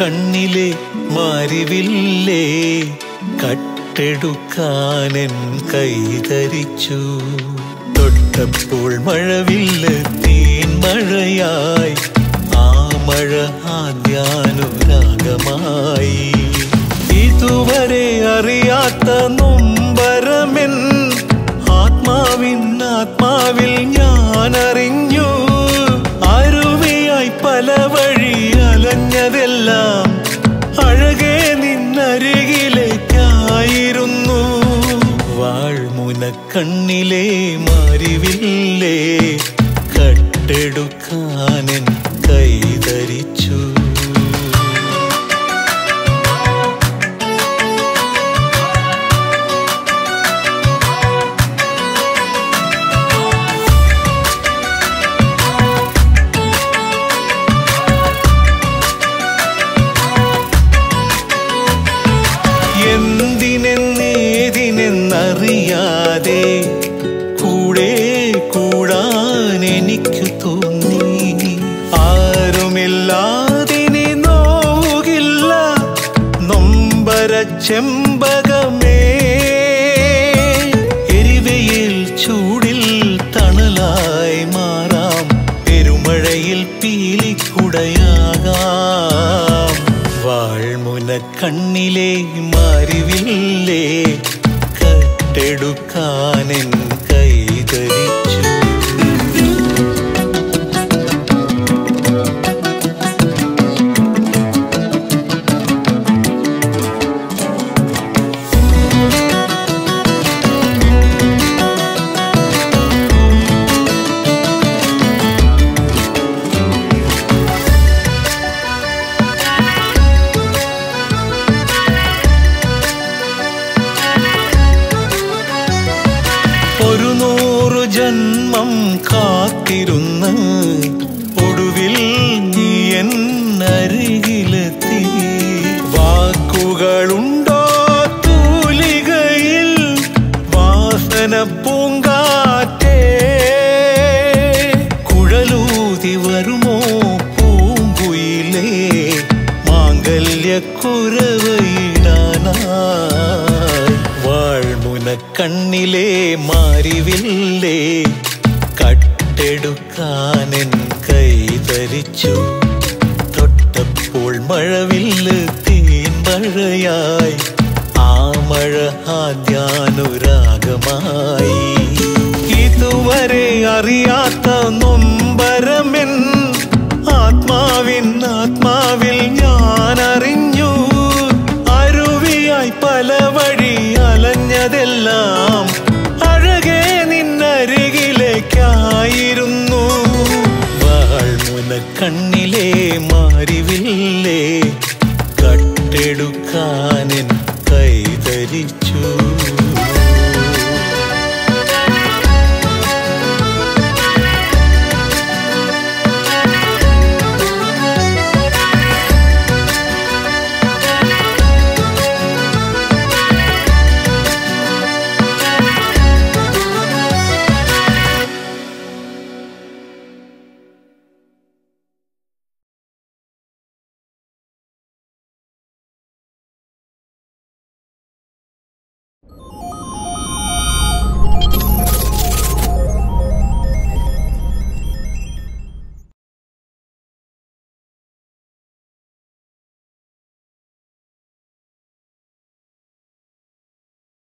കണ്ണിലെ മാരിവില്ലേ കട്ടെടുക്കാനെൻ കൈതരിച്ചു തൊട്ടപ്പോൾ മഴവില്ല് തീൻ മഴയായി ആ മഴ ആദ്യാനുരാഗമായി ഇതുവരെ അറിയാത്ത നൊമ്പരമെൻ ആത്മാവിൻ ആത്മാവിൽ ഞാൻ അറിഞ്ഞു അരുവിയായി പല വഴി അലഞ്ഞതെല്ലാം അഴകെ നിന്നരികിലേക്കായിരുന്നു വാഴ്മുന കണ്ണിലെ മാരിവില്ലേ കട്ടെടുക്കാനെൻ കൈതരിച്ചു എന്തിനെന്നേതിനെന്നറിയാതെ കൂടെ കൂടാൻ എനിക്ക് തോന്നി ആരുമില്ലാതിനി നോകില്ല നൊമ്പര ചെമ്പകമേ എരിവയിൽ ചൂടിൽ തണലായി മാറാം പെരുമഴയിൽ പീലിക്കുടയാകാം വാൾമുന കണ്ണിലെ മാരിവില്ലേ കട്ടെടുക്കാനെൻ കൈതരിച്ചു ഒരു നൂറു ജന്മം കാത്തിരുന്ന് ഒടുവിൽ നീ എന്നരികിലെത്തി വാക്കുകളുണ്ടോ തൂലികയിൽ വാസന പൂങ്കാറ്റേ കുഴലൂതി വരുമോ പൂങ്കുയിലേ മാംഗല്യക്കുറവയിടാനായി വാഴ്മുന കണ്ണിലെ മാരിവില്ലേ കട്ടെടുക്കാനെൻ കൈതരിച്ചു തൊട്ടപ്പോൾ മഴവില്ല് തീൻ മഴയായി ആ മഴ ആദ്യാനുരാഗമായി ഇതുവരെ അറിയാത്ത നൊമ്പരമെൻ ആത്മാവിൻ ആത്മാവിൽ ഞാൻ അറിഞ്ഞു അരുവിയായി പല വഴി അലഞ്ഞതെല്ലാം അഴകെ നിന്നരികിലേക്കായിരുന്നു വാഴ്മുന കണ്ണിലെ മാരിവില്ലേ കട്ടെടുക്കാനെൻ കൈതരിച്ചു